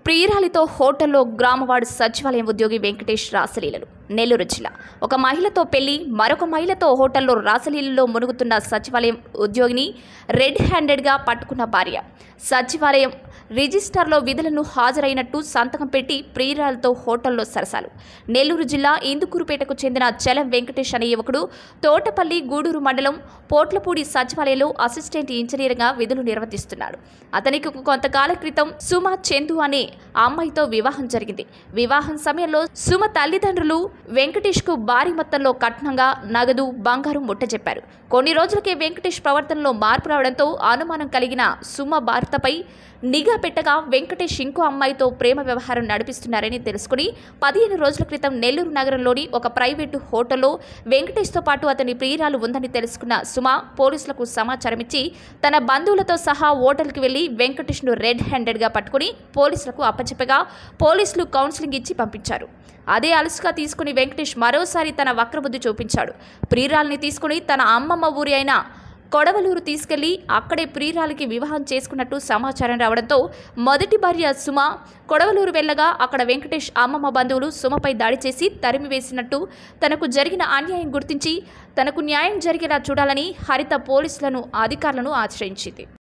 ప్రియురాలితో హోటల్లో గ్రామవాడు సచివాలయం ఉద్యోగి వెంకటేష్ రాసలీలలు నెల్లూరు జిల్లా ఒక మహిళతో పెళ్లి మరొక మహిళతో హోటల్లో రాసలీలలో మునుగుతున్న సచివాలయం ఉద్యోగిని రెడ్ హ్యాండెడ్గా పట్టుకున్న భార్య సచివాలయం రిజిస్టార్లో విధులను హాజరైనట్టు సంతకం పెట్టి ప్రియురాలతో హోటల్లో సరసాలు నెల్లూరు జిల్లా ఇందుకూరుపేటకు చెందిన చలం వెంకటేష్ అనే యువకుడు తోటపల్లి గూడూరు మండలం పోట్లపూడి సచివాలయంలో అసిస్టెంట్ ఇంజనీర్గా విధులు నిర్వర్తిస్తున్నాడు అతనికి కొంతకాల క్రితం సుమ చందు అనే అమ్మాయితో వివాహం జరిగింది వివాహం సమయంలో సుమ తల్లిదండ్రులు వెంకటేష్కు భారీ మొత్తంలో కట్నంగా నగదు బంగారం ముట్టజెప్పారు కొన్ని రోజులకే వెంకటేష్ ప్రవర్తనలో మార్పు రావడంతో అనుమానం కలిగిన సుమ భర్తపై నిఘా పెట్టగా వెంకటేష్ ఇంకో అమ్మాయితో ప్రేమ వ్యవహారం నడిపిస్తున్నారని తెలుసుకుని పదిహేను రోజుల క్రితం నెల్లూరు నగరంలోని ఒక ప్రైవేటు హోటల్లో వెంకటేష్తో పాటు అతని ప్రియురాలు ఉందని తెలుసుకున్న సుమ పోలీసులకు సమాచారం ఇచ్చి తన బంధువులతో సహా హోటల్కి వెళ్లి వెంకటేష్ను రెడ్ హ్యాండెడ్గా పట్టుకుని పోలీసులకు అప్పచెప్పగా పోలీసులు కౌన్సిలింగ్ ఇచ్చి పంపించారు అదే అలుసుగా తీసుకుని వెంకటేష్ మరోసారి తన వక్రబుద్ధి చూపించాడు ప్రియురాల్ని తీసుకుని తన అమ్మమ్మ ఊరి అయిన కొడవలూరు తీసుకెళ్లి అక్కడే ప్రియురాలికి వివాహం చేసుకున్నట్టు సమాచారం రావడంతో మొదటి భార్య సుమ కొడవలూరు వెళ్ళగా అక్కడ వెంకటేష్ అమ్మమ్మ బంధువులు సుమపై దాడి చేసి తరిమివేసినట్టు తనకు జరిగిన అన్యాయం గుర్తించి తనకు న్యాయం జరిగేలా చూడాలని హరిత పోలీసులను అధికారులను ఆశ్రయించింది